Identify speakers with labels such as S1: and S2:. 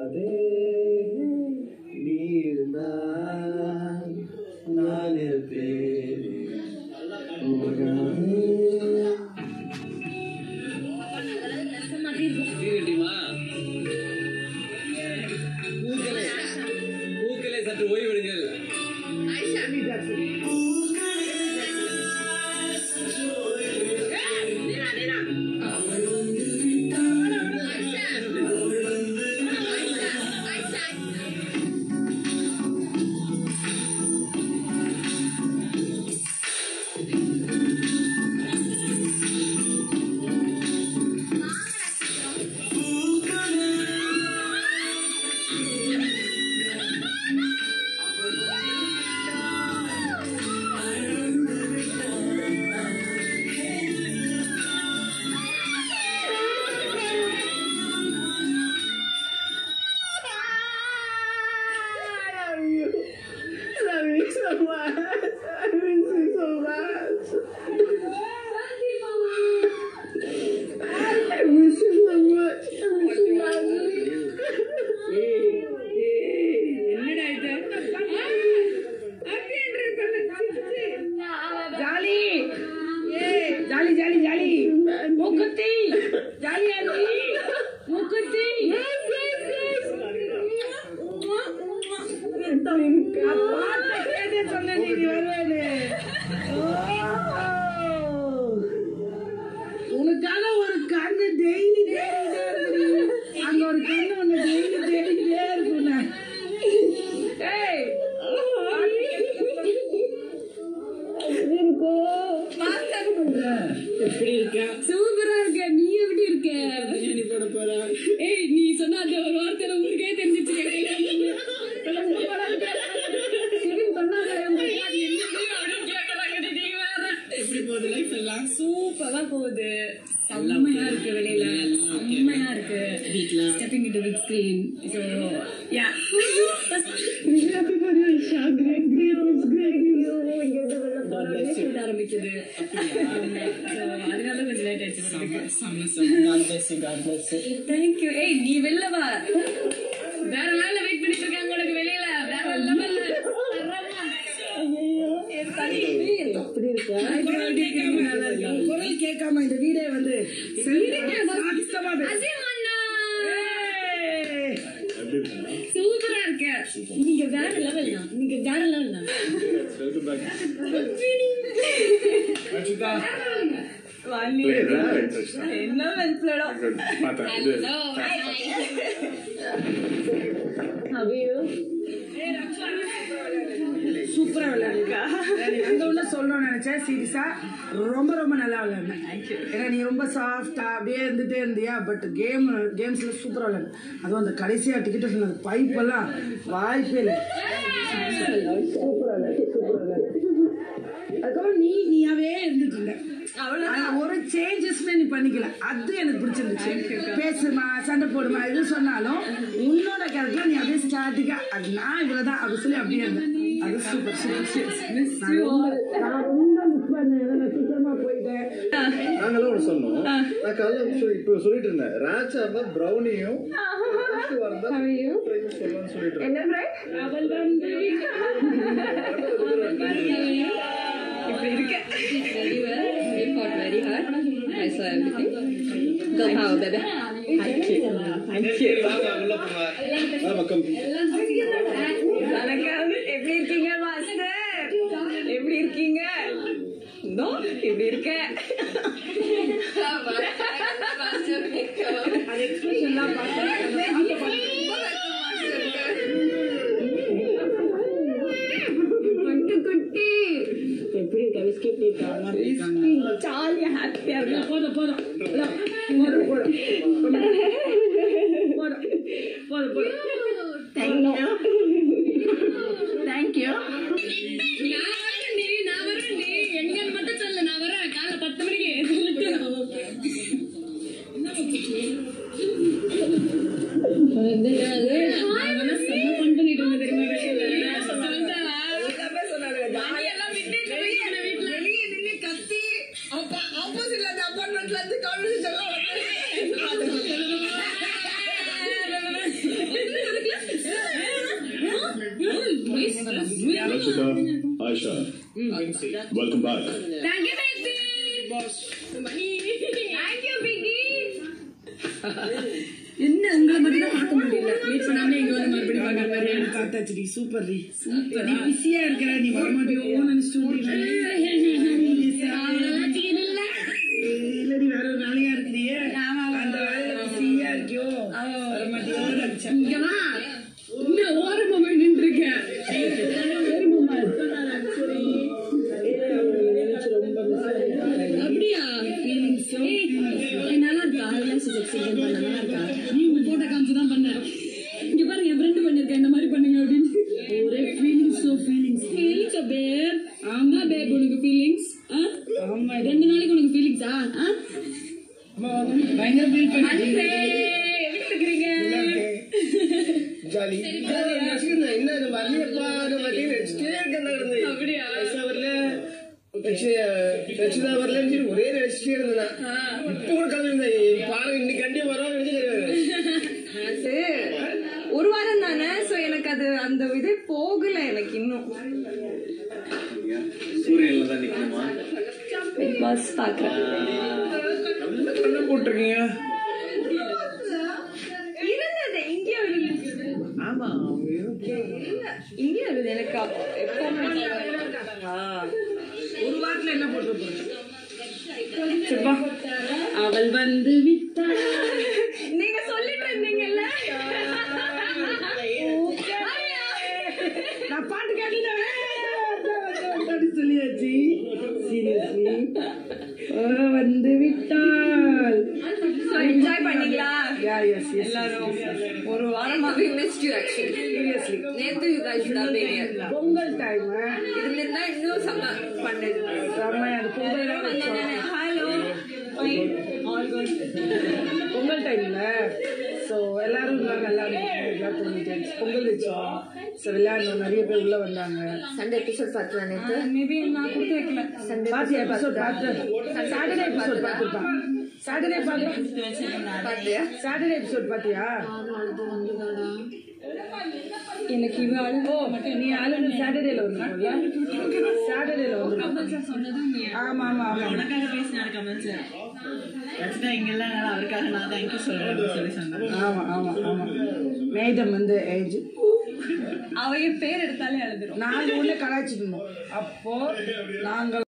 S1: ராதே நீ இருந்தால் நான் இருப்பேன் உனக்காகவே.
S2: தீரட்டிமா பூக்களே பூக்களே சற்று ஓய்வெடுங்கள்
S1: Love you so much. I miss you so much. I miss you so much. I miss you so much.
S3: Jolly ஏய் ஜாலி ஜாலி ஜாலி மூக்குத்தி ஜாலி ஆண்டி மூக்குத்தி நான் பார்த்த கேட்டே சொன்னேன் நீ வருவேன்னு உனக்காக ஒரு கண்ணு டெய்லி தேடிட்டே இருக்கு அங்க ஒரு கண்ணு ஒண்ணு டெய்லி தேடிட்டே இருக்குண்ணே ஏய்
S1: எப்படி இருக்க
S4: சூப்பரா இருக்க நீ எப்படி இருக்க
S1: பிரியாணி போட போற
S4: ஏய் நீ சொன்ன அந்த ஒரு வார்த்தை உங்களுக்கே தெரிஞ்சிச்சு சிவன் சொன்னாங்க
S1: எப்படி போகுது லைஃப் எல்லாம்
S4: சூப்பரா போகுது செம்மையா இருக்கு வெளியில செம்மையா இருக்கு
S1: வீட்ல
S4: stepping into big screen so yeah ஆரம்பிக்குது So, அதனால கொஞ்சம் லேட் ஆயிடுச்சு
S1: செம்ம செம்ம God bless you, God bless you.
S4: Thank you ஏய் நீ வெளில வா வேற லெவல்ல வெயிட் பண்ணிட்டு இருக்காங்க உனக்கு வெளியில வேற லெவல்ல
S1: எப்படி இருக்க
S3: குரல் கேட்காம இந்த வீடே வந்து சாதித்தமா பேசு. ஏய்.
S4: சூப்பரா இருக்க நீங்க வேற லெவல் தான் நீங்க வேற லெவல் தான் என்ன வெல்ப்ளடா ஹலோ
S3: சூப்பரா விளையாடுங்க அங்க உள்ள சொல்லணும்னு நினைச்சேன் சீரியஸா ரொம்ப ரொம்ப நல்லா விளையாடுனேன் ஏன்னா நீ ரொம்ப சாஃப்டா அப்படியே இருந்துட்டே இருந்தியா பட் கேம் கேம்ஸ்ல சூப்பரா விளையாடு அதுவும் அந்த கடைசியா டிக்கெட் சொன்ன பைப் எல்லாம் வாய்ப்பே இல்லை சூப்பரா விளையாடு சூப்பரா விளையாடு அதுக்கப்புறம் நீ நீயாவே இருந்துட்டு இருந்த ஆனா ஒரு சேஞ்சஸ்மே நீ பண்ணிக்கல அது எனக்கு பிடிச்சிருந்துச்சு பேசுமா சண்டை போடுமா எது சொன்னாலும் உன்னோட கேரக்டர் நீ அப்படியே ஸ்டாட்டிக்கா அது நான் இவ்வளவுதான் அப்படி சொல்லி அப்படியே இருந்தேன் அது சூப்பர் சூப்பர் நான் ரொம்ப நான் ரொம்ப மிஸ் பண்ணேன் ஏன்னா நான் சீக்கிரமா போயிட்டேன்
S5: நாங்கெல்லாம் ஒன்று சொன்னோம் நான் காலைல சொல்லி- இப்போ சொல்லிட்டு இருந்தேன் ராஜா தான் ப்ரௌனியும் வரதா சொல்லணும்னு சொல்லிட்டு இருந்தேன்
S4: அவள் வந்து இப்படி இருக்க
S6: Very well. We fought very hard. I saw everything. Girl power, baby. Thank you. Thank you.
S5: வாங்க உள்ள போங்க வா, பக்கம்
S6: வணக்கம் எப்படி இருக்கீங்க மாஸ்டர் எப்படி இருக்கீங்க நோ இப்படி இருக்க
S3: அது எக்ஸ்பிரஷன்லாம் பார்த்தேன்
S6: குட்டி குட்டி
S3: எப்படி இருக்க விஸ்கி எப்படி இருக்காங்க
S6: ஜாலியா ஹாப்பியா இருக்கு
S3: போதும் போதும் இல்ல, போதும் போதும் போதும் போதும் போதும்
S6: தேங்க்யூ தேங்க்யூ
S4: நான் வரேன்டி நான் வரேன்டி எங்கன்னு மட்டும் சொல்லு நான் வரேன் காலைல பத்து மணிக்கு நான் வேணா செம்ம fun பண்ணிட்டு இருந்தேன் தெரியுமா வெளியில? சொல்லிட்டேன். வண்டியெல்லாம் விட்டுட்டு வெளியே என்ன வீட்டுல
S3: வெளியே நின்று கத்தி ஆப்போசிட்ல அந்த அப்பார்ட்மெண்ட்ல இருந்து கான்வர்சேஷன் எல்லாம் வந்து
S7: Rachita, Aisha, welcome back.
S4: Thank you, baby. Thank you, Biggie. என்ன உங்களை மட்டும் தான் பார்க்க முடியல மீட் பண்ணாம இங்க வந்து மறுபடியும் பார்க்குற மாதிரி
S3: மாதிரி பார்த்தாச்சுடி சூப்பர் ரி சூப்பர் நீ பிஸியா இருக்கிற நீ வரமாட்டியோ நினைச்சிட்டு இல்லடி வேற ஒரு வேலையா இருக்கிறியே அந்த வேலையில பிஸியா இருக்கியோ வரமாட்டியோ நினைச்சேன்
S4: இங்கவா இந்த ஓரமா போய் நின்று இருக்கேன் அப்படியா ஏய், நல்லா இருக்கா அதெல்லாம் சுஜெக்ட் பண்ண நல்லா இருக்கா நீ உங்க போட்டோ காமிச்சு தான் பண்ண இங்க பாருங்க என் ஃப்ரெண்டு பண்ணிருக்கேன் இந்த மாதிரி பண்ணுங்க அப்படின்னு ஒரே ஃபீலிங்ஸ் ஓ ஃபீலிங்ஸ் ஃபீலிங்ஸ் பேர் ஆமா பேர் உனக்கு ஃபீலிங்ஸ் ஆமா ரெண்டு நாளைக்கு உனக்கு ஃபீலிங்ஸா
S3: பயங்கர ஃபீல் பண்ணி
S4: எப்படி இருக்கிறீங்க
S1: ஜாலி என்ன இது வரலையப்பா பார்த்தீங்கன்னா நடிச்சுட்டே இருக்கேன் கிடந்து
S4: அப்படியா?
S1: பைசா வரல ரச்சிதா வரலன்னு சொல்லி ஒரே நடிச்சுட்டே இருந்தேன் இப்போ கூட கலந்துருந்தேன் பாருங்க இன்னைக்கு கண்டிப்பா வரும் தெரியாது
S6: அது ஒரு வாரம் தானே சோ எனக்கு அது அந்த இது போகல எனக்கு இன்னும்
S5: சூரியன்ல தான் நிக்கணுமா
S6: பிக் பாஸ் பாக்குறேன்
S1: நல்ல கண்ணு போட்டிருக்கீங்க
S6: இருந்தது இங்கேயும் இருந்தது
S1: ஆமா
S6: இங்கேயும் இருந்தது எனக்கு எப்பவுமே ஆ.
S3: ஒரு வாரத்துல என்ன போட்டு போறேன்
S4: அவள் வந்து விட்டாள்
S6: நீங்க சொல்லிட்டு இருந்தீங்கல்ல
S3: நான் பாட்டு கேட்டுட்டேன் அப்படி சொல்லியாச்சு சீரியஸ்லி வந்து விட்டால்
S6: என்ஜாய் பண்ணீங்களா
S3: யா எஸ் எஸ்
S6: எல்லாரும் ஒரு வாரமாவே மிஸ்ட் யூ ஆக்சுவலி
S3: சீரியஸ்லி
S6: நேத்து you guys should have been here
S3: Pongal time
S6: இதுல இருந்தா இன்னும் செம்ம பண்ணது
S3: செம்மையா அது பொங்கல் தான் வச்சோம்
S6: ஹலோ ஆல் குட்
S3: பொங்கல் டைம்ல ஸோ எல்லாரும் இருந்தாங்க எல்லாரும் எல்லாரும் தூங்கிட்டு பொங்கல் வச்சோம் ஸோ விளையாடணும் நிறைய பேர் உள்ள வந்தாங்க
S6: சண்டே எபிசோட் பார்த்தா நேத்து மேபி நான் கொடுத்து வைக்கல சண்டே
S3: பாத்தியா எபிசோட் பார்த்து சாட்டர்டே எபிசோட் பார்த்துருப்பான் சாட்டர்டே பார்த்து
S6: பாத்தியா
S3: சாட்டர்டே எபிசோட் பார்த்தியா
S6: எனக்கு இவ அழுகு
S3: நீ ஆளுங்க சாட்டர்டேல வந்துருக்கோம்ல சாட்டர்டேல வந்துருக்கோம் ஆமா ஆமா ஆமா
S8: உனக்காக பேசினாரு கமல் சார் ரச்சிதா இங்க இல்ல அதனால அவருக்காக நான் தேங்க்யூ சொல்றேன் சொல்லி சொன்னேன்
S3: ஆமா ஆமா ஆமா மேடம் வந்து ஏஜ்
S6: அவ என் பேர் எடுத்தாலே அழுதுரும்
S3: நாங்க உள்ள கலாய்ச்சிட்டு இருந்தோம் அப்போ நாங்கள்